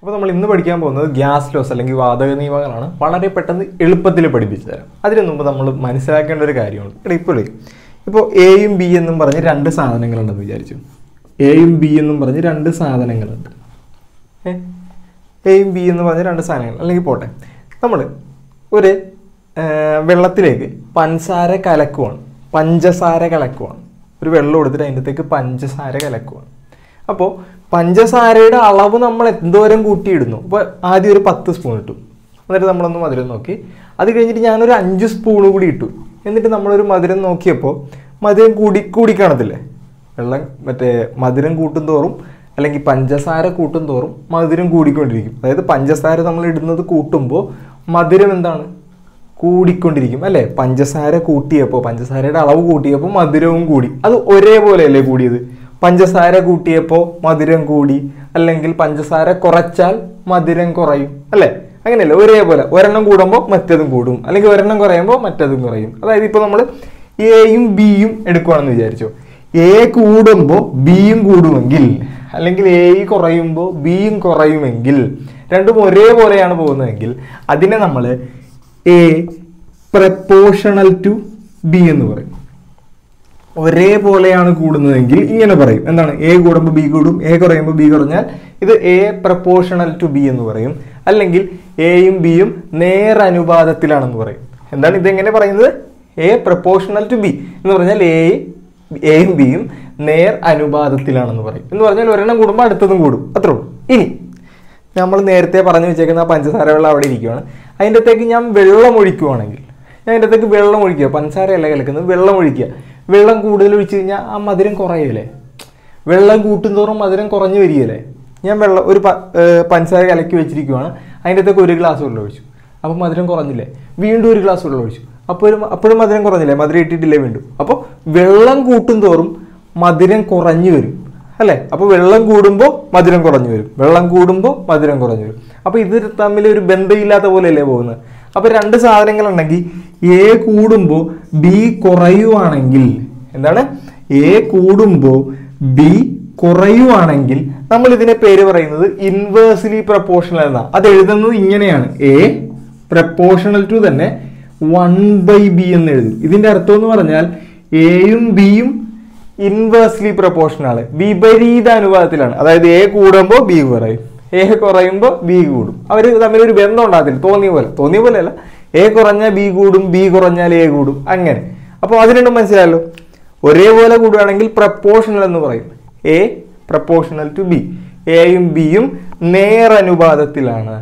അപ്പോൾ നമ്മൾ ഇന്ന് പഠിക്കാൻ പോകുന്നത് ഗ്യാസ് ലോസ് അല്ലെങ്കിൽ വാതക നിയമങ്ങളാണ് വളരെ പെട്ടെന്ന് എളുപ്പത്തിൽ പഠിപ്പിച്ചു തരാം അതിനു മുമ്പ് നമ്മൾ മനസ്സിലാക്കേണ്ട ഒരു കാര്യമുണ്ട് ഇവിടെ ഇപ്പോൾ ഇപ്പോൾ എയും ബി എന്നും പറഞ്ഞ് രണ്ട് സാധനങ്ങളുണ്ടെന്ന് വിചാരിച്ചു എയും ബി എന്നും പറഞ്ഞ് രണ്ട് സാധനങ്ങളുണ്ട് ഏ എയും ബി എന്ന് പറഞ്ഞ രണ്ട് സാധനങ്ങൾ അല്ലെങ്കിൽ പോട്ടെ നമ്മൾ ഒരു ആ, വെള്ളത്തിലേക്ക് പഞ്ചസാര കലക്കുവാണ് പഞ്ചസാര കലക്കുവാണ് ഒരു വെള്ളം എടുത്തിട്ട് അതിൻ്റെ അകത്തേക്ക് പഞ്ചസാര കലക്കുവാണ് അപ്പോൾ പഞ്ചസാരയുടെ അളവ് നമ്മൾ എന്തോരം കൂട്ടിയിടുന്നു അപ്പോൾ ആദ്യം ഒരു പത്ത് സ്പൂൺ ഇട്ടു എന്നിട്ട് നമ്മളൊന്ന് മധുരം നോക്കി അത് കഴിഞ്ഞിട്ട് ഞാനൊരു അഞ്ച് സ്പൂൺ കൂടി ഇട്ടു എന്നിട്ട് നമ്മളൊരു മധുരം നോക്കിയപ്പോൾ മധുരം കൂടി കൂടി കാണത്തില്ലേ വെള്ളം മറ്റേ മധുരം കൂട്ടും തോറും അല്ലെങ്കിൽ പഞ്ചസാര കൂട്ടും തോറും മധുരം കൂടിക്കൊണ്ടിരിക്കും അതായത് പഞ്ചസാര നമ്മൾ ഇടുന്നത് കൂട്ടുമ്പോൾ മധുരം എന്താണ് കൂടിക്കൊണ്ടിരിക്കും അല്ലേ പഞ്ചസാര കൂട്ടിയപ്പോൾ പഞ്ചസാരയുടെ അളവ് കൂട്ടിയപ്പോൾ മധുരവും കൂടി അത് ഒരേപോലെ അല്ലേ കൂടിയത് പഞ്ചസാര കൂട്ടിയപ്പോൾ മധുരം കൂടി അല്ലെങ്കിൽ പഞ്ചസാര കുറച്ചാൽ മധുരം കുറയും അല്ലേ അങ്ങനെയല്ലേ ഒരേപോലെ ഒരെണ്ണം കൂടുമ്പോൾ മറ്റതും കൂടും അല്ലെങ്കിൽ ഒരെണ്ണം കുറയുമ്പോൾ മറ്റതും കുറയും അതായത് ഇപ്പോൾ നമ്മൾ എയും ബിയും എടുക്കുകയാണെന്ന് വിചാരിച്ചോ എ കൂടുമ്പോൾ ബിയും കൂടുമെങ്കിൽ അല്ലെങ്കിൽ എ കുറയുമ്പോൾ ബിയും കുറയുമെങ്കിൽ രണ്ടും ഒരേപോലെയാണ് പോകുന്നതെങ്കിൽ അതിനെ നമ്മൾ എ പ്രപ്പോർഷണൽ ടു ബി എന്ന് പറയും ഒരേപോലെയാണ് കൂടുന്നതെങ്കിൽ ഇങ്ങനെ പറയും എന്താണ് എ കൂടുമ്പോൾ ബി കൂടും എ കുറയുമ്പോൾ ബി കുറഞ്ഞാൽ ഇത് എ പ്രപ്പോർഷണൽ ടു ബി എന്ന് പറയും അല്ലെങ്കിൽ എയും ബിയും നേരനുപാതത്തിലാണെന്ന് പറയും എന്താണ് ഇതെങ്ങനെ പറയുന്നത് എ പ്രപ്പോർഷണൽ ടു ബി എന്ന് പറഞ്ഞാൽ എ എയും ബിയും നേർ അനുപാതത്തിലാണെന്ന് പറയും എന്ന് പറഞ്ഞാൽ ഒരെണ്ണം കൂടുമ്പോൾ അടുത്തതും കൂടും അത്രേ ഉള്ളൂ ഇനി നമ്മൾ നേരത്തെ പറഞ്ഞു വെച്ചേക്കുന്ന ആ പഞ്ചസാര വെള്ളം അവിടെ ഇരിക്കുകയാണ് അതിൻ്റെ അകത്തേക്ക് ഞാൻ വെള്ളം ഒഴിക്കുവാണെങ്കിൽ ഞാൻ അതിൻ്റെ അകത്തേക്ക് വെള്ളം ഒഴിക്കുക പഞ്ചസാരയല്ല കലക്കുന്നത് വെള്ളം ഒഴിക്കുക വെള്ളം കൂടുതൽ ഒഴിച്ച് കഴിഞ്ഞാൽ ആ മധുരം കുറയല്ലേ വെള്ളം കൂട്ടുന്തോറും മധുരം കുറഞ്ഞു വരികയല്ലേ ഞാൻ വെള്ളം ഒരു പ- ഏർ പഞ്ചസാര കലക്കി വെച്ചിരിക്കുവാണ് അതിൻ്റെ അകത്തേക്ക് ഒരു ഗ്ലാസ് വെള്ളം ഒഴിച്ചു അപ്പോൾ മധുരം കുറഞ്ഞില്ലേ വീണ്ടും ഒരു ഗ്ലാസ് വെള്ളം ഒഴിച്ചു അപ്പോൾ ഒരു അപ്പോഴും മധുരം കുറഞ്ഞില്ലേ മധുരം ഇട്ടിട്ടില്ലേ വീണ്ടും അപ്പോൾ വെള്ളം കൂട്ടും തോറും മധുരം കുറഞ്ഞു വരും അല്ലേ അപ്പോൾ വെള്ളം കൂടുമ്പോൾ മധുരം കുറഞ്ഞു വരും വെള്ളം കൂടുമ്പോൾ മധുരം കുറഞ്ഞു വരും അപ്പോൾ ഇത് തമ്മിൽ ഒരു ബന്ധമില്ലാത്ത പോലെയല്ലേ പോകുന്നത് അപ്പോൾ രണ്ട് സാധനങ്ങളുണ്ടെങ്കിൽ എ കൂടുമ്പോൾ ബി കുറയുവാണെങ്കിൽ എന്താണ് എ കൂടുമ്പോൾ ബി കുറയുവാണെങ്കിൽ നമ്മൾ ഇതിനെ പേര് പറയുന്നത് ഇൻവേഴ്സ്ലി പ്രപ്പോർഷണൽ എന്നാണ് അത് എഴുതുന്നത് ഇങ്ങനെയാണ് എ പ്രപ്പോർഷണൽ ടു തന്നെ വൺ ബൈ ബി എന്ന് എഴുതും ഇതിന്റെ അർത്ഥം എന്ന് പറഞ്ഞാൽ എയും ബിയും ഇൻവേഴ്സ്ലി പ്രപ്പോർഷണൽ വിപരീത അനുപാതത്തിലാണ് അതായത് എ കൂടുമ്പോൾ ബി കുറയും എ കുറയുമ്പോൾ ബി കൂടും അവർ തമ്മിൽ ഒരു ബന്ധം ഉണ്ടാകത്തില്ല തോന്നിയ പോലെ തോന്നിയ പോലെ അല്ല എ കുറഞ്ഞാൽ ബി കൂടും ബി കുറഞ്ഞാൽ എ കൂടും അങ്ങനെ അപ്പോൾ അത് രണ്ടും മനസ്സിലായല്ലോ ഒരേപോലെ കൂടുകയാണെങ്കിൽ പ്രപ്പോർഷണൽ എന്ന് പറയും എ പ്രപ്പോർഷണൽ ടു ബി എയും ബിയും നേരനുപാതത്തിലാണ്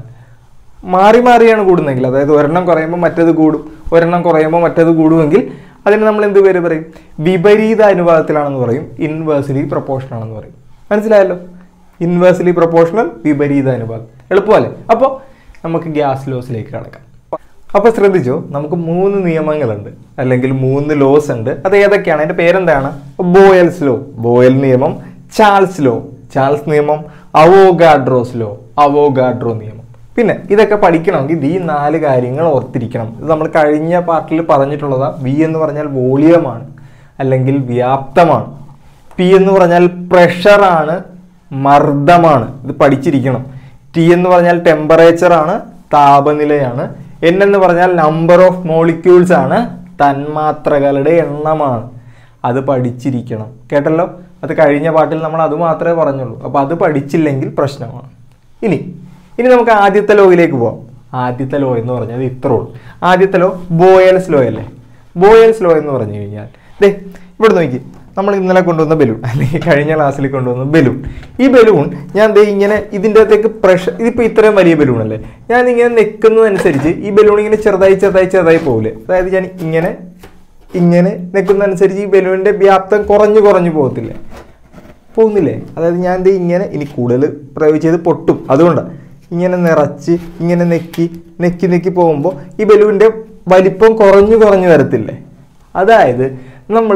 മാറി മാറിയാണ് കൂടുന്നതെങ്കിൽ അതായത് ഒരെണ്ണം കുറയുമ്പോൾ മറ്റത് കൂടും ഒരെണ്ണം കുറയുമ്പോൾ മറ്റത് കൂടുമെങ്കിൽ അതിന് നമ്മൾ എന്ത് പേര് പറയും വിപരീത അനുപാതത്തിലാണെന്ന് പറയും ഇൻവേഴ്സ്ലി പ്രപ്പോർഷണൽ ആണെന്ന് പറയും മനസ്സിലായല്ലോ ഇൻവേഴ്സ്ലി പ്രപ്പോർഷണൽ വിപരീത അനുപാതം എളുപ്പമല്ലേ അപ്പോൾ നമുക്ക് ഗ്യാസ് ലോസിലേക്ക് കടക്കാം അപ്പോൾ ശ്രദ്ധിച്ചോ നമുക്ക് മൂന്ന് നിയമങ്ങളുണ്ട് അല്ലെങ്കിൽ മൂന്ന് ലോസ് ഉണ്ട് അത് ഏതൊക്കെയാണ് അതിന്റെ പേരെന്താണ് ബോയൽസ് ലോ ബോയൽ നിയമം ചാൾസ് ലോ ചാൾസ് നിയമം അവോഗാഡ്രോസ് ലോ അവോഗാഡ്രോ നിയമം പിന്നെ ഇതൊക്കെ പഠിക്കണമെങ്കിൽ ഇത് ഈ നാല് കാര്യങ്ങൾ ഓർത്തിരിക്കണം ഇത് നമ്മൾ കഴിഞ്ഞ പാർട്ടിൽ പറഞ്ഞിട്ടുള്ളതാ വി എന്ന് പറഞ്ഞാൽ വോളിയമാണ് അല്ലെങ്കിൽ വ്യാപ്തമാണ് പി എന്ന് പറഞ്ഞാൽ പ്രഷറാണ് മർദ്ദമാണ് ഇത് പഠിച്ചിരിക്കണം ടി എന്ന് പറഞ്ഞാൽ ടെമ്പറേച്ചർ ആണ് താപനിലയാണ് എൻ എന്ന് പറഞ്ഞാൽ നമ്പർ ഓഫ് മോളിക്യൂൾസ് ആണ് തന്മാത്രകളുടെ എണ്ണമാണ് അത് പഠിച്ചിരിക്കണം കേട്ടല്ലോ അത് കഴിഞ്ഞ പാട്ടിൽ നമ്മൾ അത് മാത്രമേ പറഞ്ഞുള്ളൂ അപ്പോൾ അത് പഠിച്ചില്ലെങ്കിൽ പ്രശ്നമാണ് ഇനി ഇനി നമുക്ക് ആദ്യത്തെ ലോയിലേക്ക് പോവാം ആദ്യത്തെ ലോ എന്ന് പറഞ്ഞത് ഇത്രേ ഉള്ളൂ ആദ്യത്തെ ലോ ബോയൽസ് ലോ അല്ലേ ബോയൽസ് ലോ എന്ന് പറഞ്ഞു കഴിഞ്ഞാൽ ദേ ഇവിടെ നോക്കി നമ്മൾ ഇന്നലെ കൊണ്ടുവന്ന ബലൂൺ അല്ലെങ്കിൽ കഴിഞ്ഞ ക്ലാസ്സിൽ കൊണ്ടുവന്ന ബലൂൺ ഈ ബലൂൺ ഞാൻ ദേ ഇങ്ങനെ ഇതിൻ്റെ അകത്തേക്ക് പ്രഷർ ഇതിപ്പോൾ ഇത്രയും വലിയ ബലൂൺ അല്ലേ ഞാൻ ഇങ്ങനെ നിൽക്കുന്നതനുസരിച്ച് ഈ ബലൂൺ ഇങ്ങനെ ചെറുതായി ചെറുതായി ചെറുതായി പോകില്ലേ അതായത് ഞാൻ ഇങ്ങനെ ഇങ്ങനെ നിൽക്കുന്നതനുസരിച്ച് ഈ ബലൂണിൻ്റെ വ്യാപ്തം കുറഞ്ഞു കുറഞ്ഞു പോകത്തില്ലേ പോകുന്നില്ലേ അതായത് ഞാൻ ദേ ഇങ്ങനെ ഇനി കൂടുതൽ പ്രയോഗിച്ച് ചെയ്ത് പൊട്ടും അതുകൊണ്ടാണ് ഇങ്ങനെ നിറച്ച് ഇങ്ങനെ നെക്കി നെക്കി നെക്കി പോകുമ്പോൾ ഈ ബലൂണിൻ്റെ വലിപ്പം കുറഞ്ഞു കുറഞ്ഞു വരത്തില്ലേ അതായത് നമ്മൾ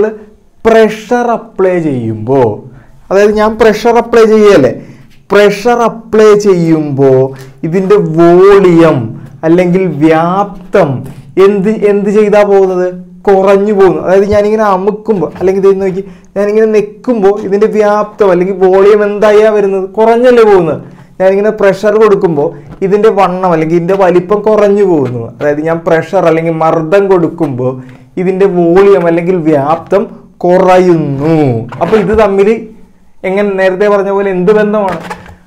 പ്രഷർ അപ്ലൈ ചെയ്യുമ്പോൾ അതായത് ഞാൻ പ്രഷർ അപ്ലൈ ചെയ്യല്ലേ പ്രഷർ അപ്ലൈ ചെയ്യുമ്പോൾ ഇതിൻ്റെ വോളിയം അല്ലെങ്കിൽ വ്യാപ്തം എന്ത് എന്ത് ചെയ്താ പോകുന്നത് കുറഞ്ഞു പോകുന്നു അതായത് ഞാനിങ്ങനെ അമുക്കുമ്പോൾ അല്ലെങ്കിൽ ഇത് നോക്കി ഞാനിങ്ങനെ നിൽക്കുമ്പോൾ ഇതിൻ്റെ വ്യാപ്തം അല്ലെങ്കിൽ വോളിയം എന്തായാ വരുന്നത് കുറഞ്ഞല്ലേ പോകുന്നത് ഞാനിങ്ങനെ പ്രഷർ കൊടുക്കുമ്പോൾ ഇതിന്റെ വണ്ണം അല്ലെങ്കിൽ ഇതിന്റെ വലിപ്പം കുറഞ്ഞു പോകുന്നു അതായത് ഞാൻ പ്രഷർ അല്ലെങ്കിൽ മർദ്ദം കൊടുക്കുമ്പോൾ ഇതിന്റെ വോളിയം അല്ലെങ്കിൽ വ്യാപ്തം കുറയുന്നു അപ്പൊ ഇത് തമ്മിൽ എങ്ങനെ നേരത്തെ പറഞ്ഞ പോലെ എന്ത് ബന്ധമാണ്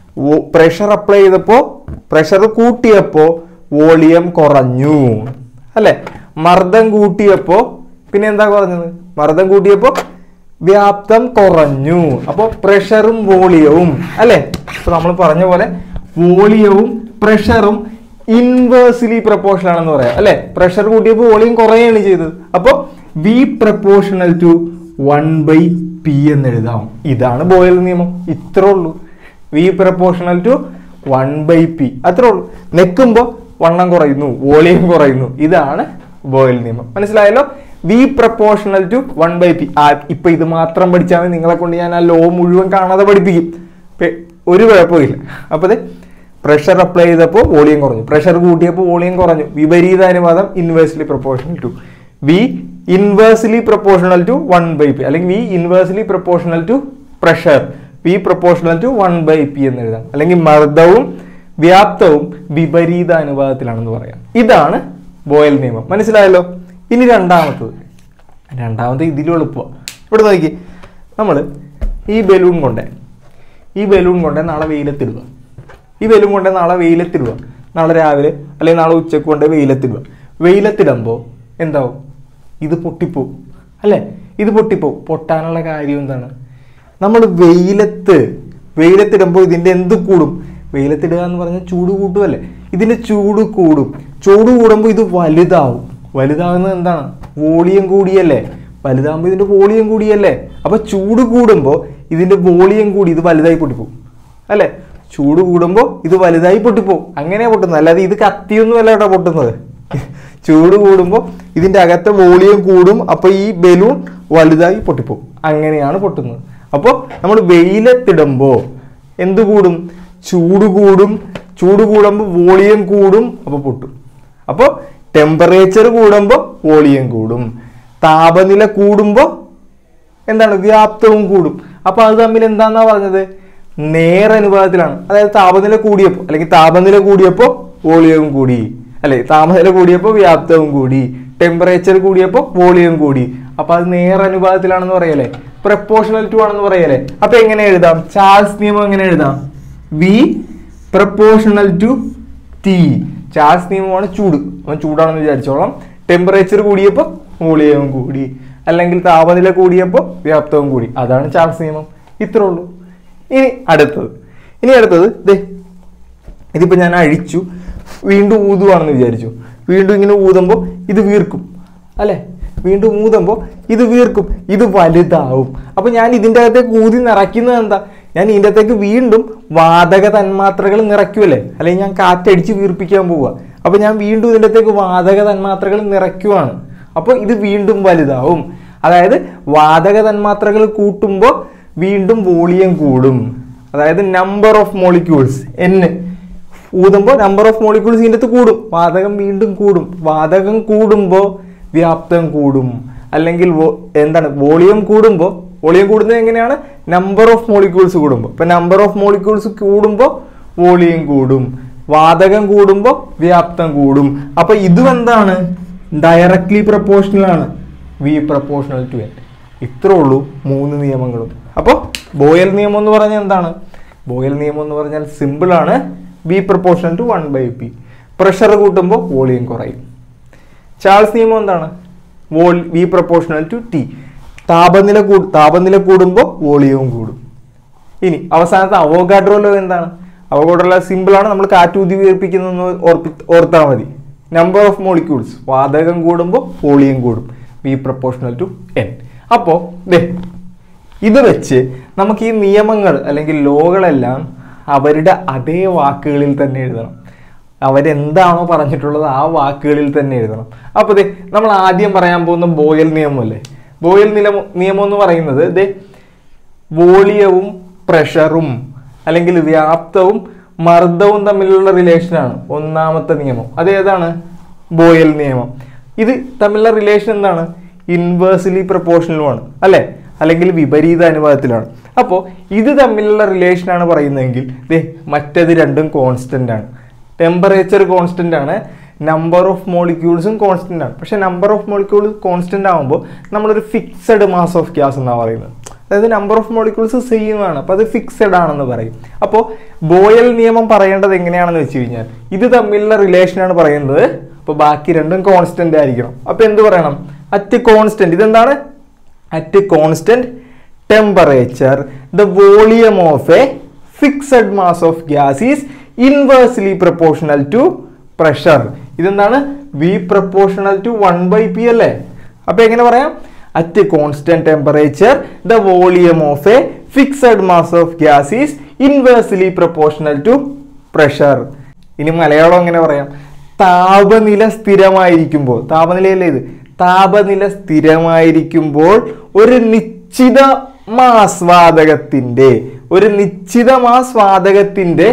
പ്രഷർ അപ്ലൈ ചെയ്തപ്പോൾ പ്രഷർ കൂട്ടിയപ്പോൾ വോളിയം കുറഞ്ഞു അല്ലെ മർദ്ദം കൂട്ടിയപ്പോൾ പിന്നെ എന്താ കുറഞ്ഞത് മർദ്ദം കൂട്ടിയപ്പോൾ വ്യാപ്തം കുറഞ്ഞു അപ്പോൾ പ്രഷറും വോളിയവും അല്ലെ ഇപ്പൊ നമ്മൾ പറഞ്ഞ പോലെ വോളിയവും പ്രഷറും ഇൻവേഴ്സ്ലി പ്രപ്പോർഷണൽ ആണെന്ന് പറയാം അല്ലെ പ്രഷർ കൂട്ടിയപ്പോൾ വോളിയം കുറയുകയാണ് ചെയ്തത് അപ്പോൾ V proportional to one by P എന്ന് എഴുതാം ഇതാണ് ബോയൽ നിയമം ഇത്രേ ഉള്ളൂ V proportional to one by P അത്രേ ഉള്ളൂ നിൽക്കുമ്പോൾ വണ്ണം കുറയുന്നു വോളിയം കുറയുന്നു ഇതാണ് ബോയൽ നിയമം മനസ്സിലായല്ലോ V proportional to one by P ആ ഇപ്പൊ ഇത് മാത്രം പഠിച്ചാൽ മതി നിങ്ങളെ കൊണ്ട് ഞാൻ ആ ലോ മുഴുവൻ കാണാതെ പഠിപ്പിക്കും പെ- ഒരു കുഴപ്പമില്ല അപ്പൊ പ്രഷർ അപ്ലൈ ചെയ്തപ്പോൾ വോളിയം കുറഞ്ഞു പ്രഷർ കൂട്ടിയപ്പോൾ വോളിയം കുറഞ്ഞു വിപരീത അനുപാതം inversely proportional to V inversely proportional to one by P അല്ലെങ്കിൽ V inversely proportional to pressure V proportional to one by P എന്ന് എഴുതാം അല്ലെങ്കിൽ മർദ്ദവും വ്യാപ്തവും വിപരീത അനുപാതത്തിലാണെന്ന് പറയാം ഇതാണ് ബോയൽ നിയമം മനസ്സിലായല്ലോ ഇനി രണ്ടാമത്തത് രണ്ടാമത്തെ ഇതിലും എളുപ്പമാണ് ഇവിടെ നോക്കി നമ്മൾ ഈ ബലൂൺ കൊണ്ടേ ഈ ബലൂൺ കൊണ്ടേ നാളെ വെയിലത്തിടുക ഈ ബലൂൺ കൊണ്ടേ നാളെ വെയിലത്തിടുക നാളെ രാവിലെ അല്ലെങ്കിൽ നാളെ ഉച്ചക്ക് കൊണ്ടേ വെയിലത്തിടുക വെയിലത്തിടുമ്പോൾ എന്താവും ഇത് പൊട്ടിപ്പോവും അല്ലേ ഇത് പൊട്ടിപ്പോവും പൊട്ടാനുള്ള കാര്യം എന്താണ് നമ്മൾ വെയിലത്ത് വെയിലത്തിടുമ്പോൾ ഇതിന്റെ എന്ത് കൂടും വെയിലത്തിടുക എന്ന് പറഞ്ഞാൽ ചൂട് കൂട്ടുമല്ലേ ഇതിന്റെ ചൂട് കൂടും ചൂട് കൂടുമ്പോൾ ഇത് വലുതാവും വലുതാവുന്നത് എന്താണ് വോളിയം കൂടിയല്ലേ വലുതാകുമ്പോൾ ഇതിന്റെ വോളിയം കൂടിയല്ലേ അപ്പൊ ചൂട് കൂടുമ്പോൾ ഇതിന്റെ വോളിയം കൂടി ഇത് വലുതായി പൊട്ടിപ്പോവും അല്ലേ ചൂട് കൂടുമ്പോൾ ഇത് വലുതായി പൊട്ടിപ്പോവും അങ്ങനെയാ പൊട്ടുന്നത് അല്ലാതെ ഇത് കത്തിയൊന്നും അല്ല കേട്ടോ പൊട്ടുന്നത് ചൂട് കൂടുമ്പോൾ ഇതിന്റെ അകത്തെ വോളിയം കൂടും അപ്പൊ ഈ ബലൂൺ വലുതായി പൊട്ടിപ്പോവും അങ്ങനെയാണ് പൊട്ടുന്നത് അപ്പോൾ നമ്മൾ വെയിലത്തിടുമ്പോൾ എന്ത് കൂടും ചൂട് കൂടും ചൂട് കൂടുമ്പോൾ വോളിയം കൂടും അപ്പോൾ പൊട്ടും അപ്പോൾ ടെമ്പറേച്ചർ കൂടുമ്പോൾ വോളിയം കൂടും താപനില കൂടുമ്പോൾ എന്താണ് വ്യാപ്തവും കൂടും അപ്പൊ അത് തമ്മിൽ എന്താന്നാ പറഞ്ഞത് നേരനുപാതത്തിലാണ് അതായത് താപനില കൂടിയപ്പോൾ അല്ലെങ്കിൽ താപനില കൂടിയപ്പോൾ വോളിയവും കൂടി അല്ലെ താപനില കൂടിയപ്പോൾ വ്യാപ്തവും കൂടി ടെമ്പറേച്ചർ കൂടിയപ്പോൾ വോളിയം കൂടി അപ്പൊ അത് നേരനുപാതത്തിലാണെന്ന് പറയല്ലേ പ്രപ്പോർഷണൽ ടു ആണെന്ന് പറയല്ലേ അപ്പൊ എങ്ങനെ എഴുതാം ചാൾസ് നിയമം എങ്ങനെ എഴുതാം V proportional to T Charles നിയമമാണ് ചൂട് അവൻ ചൂടാണെന്ന് വിചാരിച്ചോളാം ടെമ്പറേച്ചർ കൂടിയപ്പോൾ വോളിയവും കൂടി അല്ലെങ്കിൽ താപനില കൂടിയപ്പോൾ വ്യാപ്തവും കൂടി അതാണ് ചാൾസ് നിയമം ഇത്രേ ഉള്ളൂ ഇനി അടുത്തത് ഇനി അടുത്തത് ദേ ഇതിപ്പോ ഞാൻ അഴിച്ചു വീണ്ടും ഊതുവാണെന്ന് വിചാരിച്ചു വീണ്ടും ഇങ്ങനെ ഊതുമ്പോൾ ഇത് വീർക്കും അല്ലെ വീണ്ടും ഊതുമ്പോൾ ഇത് വീർക്കും ഇത് വലുതാവും അപ്പൊ ഞാൻ ഇതിൻ്റെ അകത്തേക്ക് ഊതി നിറയ്ക്കുന്നത് എന്താ ഞാൻ ഇതിൻ്റെ അകത്തേക്ക് വീണ്ടും വാതക തന്മാത്രകൾ നിറയ്ക്കുമല്ലേ അല്ലെങ്കിൽ ഞാൻ കാറ്റടിച്ച് വീർപ്പിക്കാൻ പോവുക അപ്പൊ ഞാൻ വീണ്ടും ഇതിൻ്റെ അകത്തേക്ക് വാതക തന്മാത്രകൾ നിറയ്ക്കുവാണ് അപ്പോൾ ഇത് വീണ്ടും വലുതാവും അതായത് വാതക തന്മാത്രകൾ കൂട്ടുമ്പോൾ വീണ്ടും വോളിയം കൂടും അതായത് നമ്പർ ഓഫ് മോളിക്യൂൾസ് എന്ന് ഊതുമ്പോൾ നമ്പർ ഓഫ് മോളിക്യൂൾസ് ഇതിൻ്റെ അകത്ത് കൂടും വാതകം വീണ്ടും കൂടും വാതകം കൂടുമ്പോൾ വ്യാപ്തം കൂടും അല്ലെങ്കിൽ വോ- എന്താണ് വോളിയം കൂടുമ്പോൾ വോളിയം കൂടുന്നത് എങ്ങനെയാണ് നമ്പർ ഓഫ് മോളിക്യൂൾസ് കൂടുമ്പോൾ ഇപ്പൊ നമ്പർ ഓഫ് മോളിക്യൂൾസ് കൂടുമ്പോൾ വോളിയം കൂടും വാതകം കൂടുമ്പോൾ വ്യാപ്തം കൂടും അപ്പൊ ഇതും എന്താണ് ഡയറക്ട്ലി പ്രപ്പോർഷണൽ ആണ് വി പ്രപ്പോർഷണൽ ടു എൻ ഇത്രേ ഉള്ളൂ മൂന്ന് നിയമങ്ങളും അപ്പോൾ ബോയൽ നിയമം എന്ന് പറഞ്ഞാൽ എന്താണ് ബോയൽ നിയമം എന്ന് പറഞ്ഞാൽ സിമ്പിൾ ആണ് B proportional to one by P pressure കൂട്ടുമ്പോൾ വോളിയം കുറയും ചാൾസ് നിയമം എന്താണ് വോൾ വി പ്രപ്പോർഷണൽ ടു ടി താപനില കൂ താപനില കൂടുമ്പോൾ വോളിയവും കൂടും ഇനി അവസാനത്തെ അവോഗാഡ്രോ ലോ എന്താണ് അവോഗാഡ്രോ ലോ സിമ്പിൾ ആണ് നമ്മൾ കാറ്റ് ഊതി വീർപ്പിക്കുന്നതെന്ന് ഓർപ്പി ഓർത്താൽ മതി നമ്പർ ഓഫ് മോളിക്യൂൾസ് വാതകം കൂടുമ്പോൾ വോളിയം കൂടും വി പ്രപ്പോർഷണൽ ടു എൻ അപ്പോൾ ദേ ഇത് വെച്ച് നമുക്ക് ഈ നിയമങ്ങൾ അല്ലെങ്കിൽ ലോകളെല്ലാം അവരുടെ അതേ വാക്കുകളിൽ തന്നെ എഴുതണം അവരെന്താണോ പറഞ്ഞിട്ടുള്ളത് ആ വാക്കുകളിൽ തന്നെ എഴുതണം അപ്പോൾ ദേ നമ്മൾ ആദ്യം പറയാൻ പോകുന്ന ബോയൽ നിയമമല്ലേ ബോയൽ നിയമം നിയമം എന്ന് പറയുന്നത് ദേ വോളിയവും പ്രഷറും അല്ലെങ്കിൽ വ്യാപ്തവും മർദ്ദവും തമ്മിലുള്ള റിലേഷനാണ് ഒന്നാമത്തെ നിയമം അതേതാണ് ബോയൽ നിയമം ഇത് തമ്മിലുള്ള റിലേഷൻ എന്താണ് ഇൻവേഴ്സ്ലി പ്രപ്പോർഷണലുമാണ് അല്ലെ അല്ലെങ്കിൽ വിപരീത അനുപാതത്തിലാണ് അപ്പോൾ ഇത് തമ്മിലുള്ള റിലേഷൻ ആണ് പറയുന്നതെങ്കിൽ ദേ മറ്റേത് രണ്ടും കോൺസ്റ്റന്റ് ആണ് ടെമ്പറേച്ചർ കോൺസ്റ്റന്റ് ആണ് നമ്പർ ഓഫ് മോളിക്യൂൾസും കോൺസ്റ്റന്റ് ആണ് പക്ഷെ നമ്പർ ഓഫ് മോളിക്യൂൾസ് കോൺസ്റ്റന്റ് ആകുമ്പോൾ നമ്മളൊരു ഫിക്സഡ് മാസ് ഓഫ് ഗ്യാസ് എന്നാണ് പറയുന്നത് അതായത് നമ്പർ ഓഫ് മോളിക്യൂൾസ് സെയിം ആണ് അപ്പോൾ അത് ഫിക്സഡ് ആണെന്ന് പറയും അപ്പോൾ ബോയൽ നിയമം പറയേണ്ടത് എങ്ങനെയാണെന്ന് വെച്ച് കഴിഞ്ഞാൽ ഇത് തമ്മിലുള്ള റിലേഷൻ ആണ് പറയുന്നത് അപ്പോൾ ബാക്കി രണ്ടും കോൺസ്റ്റന്റ് ആയിരിക്കണം അപ്പോൾ എന്ത് പറയണം അറ്റ് കോൺസ്റ്റന്റ് ഇതെന്താണ് at constant temperature the volume of a fixed mass of gas is inversely proportional to pressure ഇതെന്താണ് V proportional to one by P അല്ലേ അപ്പൊ എങ്ങനെ പറയാം at constant temperature the volume of a fixed mass of gas is inversely proportional to pressure ഇനി മലയാളം എങ്ങനെ പറയാം താപനില സ്ഥിരമായിരിക്കുമ്പോൾ താപനിലയല്ലേ ഇത് താപനില സ്ഥിരമായിരിക്കുമ്പോൾ ഒരു നിശ്ചിത മാസ് വാതകത്തിന്റെ ഒരു നിശ്ചിത മാസ് വാതകത്തിന്റെ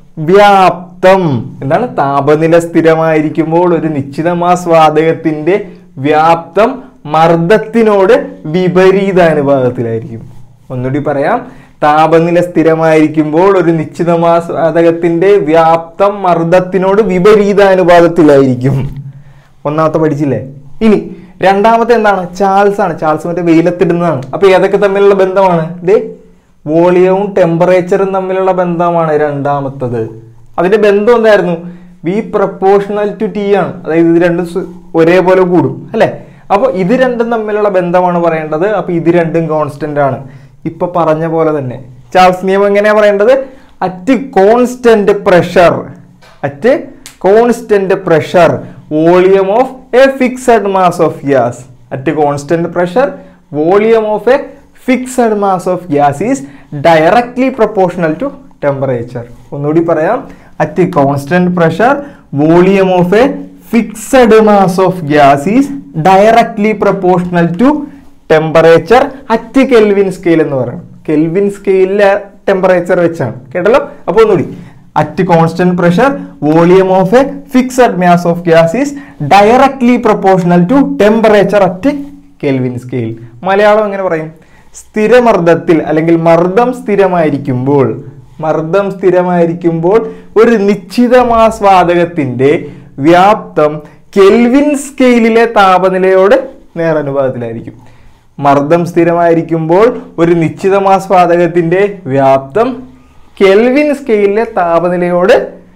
വ്യാപ്തം എന്താണ് താപനില സ്ഥിരമായിരിക്കുമ്പോൾ ഒരു നിശ്ചിത മാസ് വാതകത്തിന്റെ വ്യാപ്തം മർദ്ദത്തിനോട് വിപരീത അനുപാതത്തിലായിരിക്കും ഒന്നുകൂടി പറയാം താപനില സ്ഥിരമായിരിക്കുമ്പോൾ ഒരു നിശ്ചിത മാസ് വാതകത്തിന്റെ വ്യാപ്തം മർദ്ദത്തിനോട് വിപരീത അനുപാതത്തിലായിരിക്കും ഒന്നാമത്തെ പഠിച്ചില്ലേ ഇനി രണ്ടാമത്തെ എന്താണ് ചാൾസ് ആണ് ചാൾസ് മറ്റേ വെയിലത്തിടുന്നതാണ് അപ്പൊ ഏതൊക്കെ തമ്മിലുള്ള ബന്ധമാണ് ദേ വോളിയവും ടെമ്പറേച്ചറും തമ്മിലുള്ള ബന്ധമാണ് രണ്ടാമത്തത് അതിന്റെ ബന്ധം എന്തായിരുന്നു വി പ്രപ്പോർഷണൽ ടു ടി ആണ് അതായത് ഇത് രണ്ടും സ് ഒരേപോലെ കൂടും അല്ലെ അപ്പൊ ഇത് രണ്ടും തമ്മിലുള്ള ബന്ധമാണ് പറയേണ്ടത് അപ്പൊ ഇത് രണ്ടും കോൺസ്റ്റന്റ് ആണ് ഇപ്പൊ പറഞ്ഞ പോലെ തന്നെ ചാൾസ് നിയമം എങ്ങനെയാ പറയേണ്ടത് at constant pressure at constant pressure volume of a fixed mass of gas at constant pressure volume of a fixed mass of gas is directly proportional to temperature ഒന്നുകൂടി പറയാം at constant pressure volume of a fixed mass of gas is directly proportional to temperature at Kelvin scale എന്ന് പറയണം Kelvin സ്കെയിലിലെ temperature വെച്ചാണ് കേട്ടല്ലോ അപ്പോൾ ഒന്നുകൂടി at constant pressure volume of a fixed mass of gas is directly proportional to temperature at Kelvin scale Malayalam എങ്ങനെ പറയും സ്ഥിരമർദ്ദത്തിൽ അല്ലെങ്കിൽ മർദ്ദം സ്ഥിരമായിരിക്കുമ്പോൾ മർദ്ദം സ്ഥിരമായിരിക്കുമ്പോൾ ഒരു നിശ്ചിത മാസ് വാതകത്തിന്റെ വ്യാപ്തം കെൽവിൻ സ്കെയിലിലെ താപനിലയോട് നേരനുപാതത്തിലായിരിക്കും മർദ്ദം സ്ഥിരമായിരിക്കുമ്പോൾ ഒരു നിശ്ചിത മാസ് വാതകത്തിന്റെ വ്യാപ്തം കെൽവിൻ സ്കെയിലിലെ താപനിലയോട്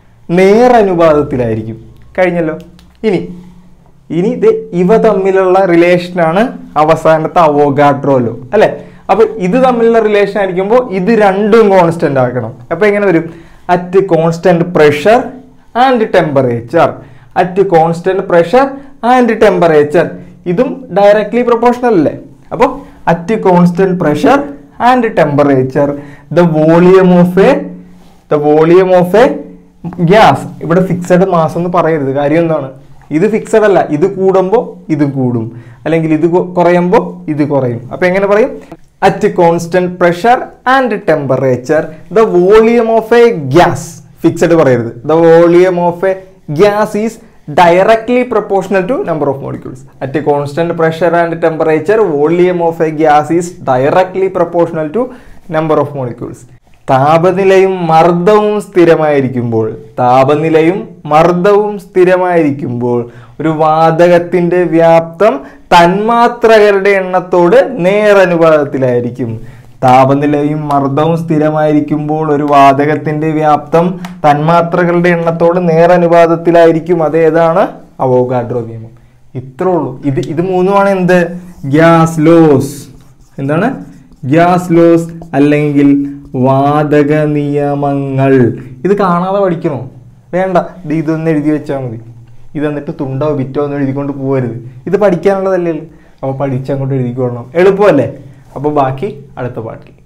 നേരനുപാതത്തിലായിരിക്കും കഴിഞ്ഞല്ലോ ഇനി ഇനി ഇത് ഇവ തമ്മിലുള്ള റിലേഷനാണ് അവസാനത്തെ അവോഗാഡ്രോലോ അല്ലെ അപ്പൊ ഇത് തമ്മിലുള്ള റിലേഷൻ ആയിരിക്കുമ്പോൾ ഇത് രണ്ടും കോൺസ്റ്റന്റ് ആക്കണം അപ്പൊ എങ്ങനെ വരും at constant pressure and temperature at constant pressure and temperature ഇതും ഡയറക്ട്ലി പ്രൊപ്പോർഷണൽ അല്ലേ അപ്പോൾ at constant pressure and temperature the volume of a the volume of a gas ഇവിടെ ഫിക്സഡ് മാസ് എന്ന് പറയരുത് കാര്യം എന്താണ് ഇത് ഫിക്സഡ് അല്ല ഇത് കൂടുമ്പോൾ ഇത് കൂടും അല്ലെങ്കിൽ ഇത് കൊ- കുറയുമ്പോൾ ഇത് കുറയും അപ്പൊ എങ്ങനെ പറയും at constant pressure and temperature the volume of a gas fixed പറയരുത് the volume of a gas is directly proportional to number of molecules at constant pressure and temperature volume of a gas is directly proportional to number of molecules താപനിലയും മർദ്ദവും സ്ഥിരമായിരിക്കുമ്പോൾ താപനിലയും മർദ്ദവും സ്ഥിരമായിരിക്കുമ്പോൾ ഒരു വാതകത്തിന്റെ വ്യാപ്തം തന്മാത്രകളുടെ എണ്ണത്തോട് നേരനുപാതത്തിലായിരിക്കും താപനിലയും മർദ്ദവും സ്ഥിരമായിരിക്കുമ്പോൾ ഒരു വാതകത്തിന്റെ വ്യാപ്തം തന്മാത്രകളുടെ എണ്ണത്തോട് നേരനുപാതത്തിലായിരിക്കും അതേതാണ് അവോഗാഡ്രോ നിയമം ഇത്രേ ഉള്ളൂ ഇത് ഇത് മൂന്നുമാണ് എന്ത് ഗ്യാസ് ലോസ് എന്താണ് ഗ്യാസ് ലോസ് അല്ലെങ്കിൽ വാതക നിയമങ്ങൾ ഇത് കാണാതെ പഠിക്കണോ വേണ്ട ഇത് ഇതൊന്ന് എഴുതി വെച്ചാൽ മതി ഇത് എന്നിട്ട് തുണ്ടോ വിറ്റോ ഒന്നും എഴുതിക്കൊണ്ട് പോകരുത് ഇത് പഠിക്കാനുള്ളതല്ലേ അപ്പോൾ പഠിച്ചങ്ങോട്ട് എഴുതിക്കൊള്ളണം എളുപ്പമല്ലേ അപ്പോൾ ബാക്കി അടുത്ത പാട്ടിൽ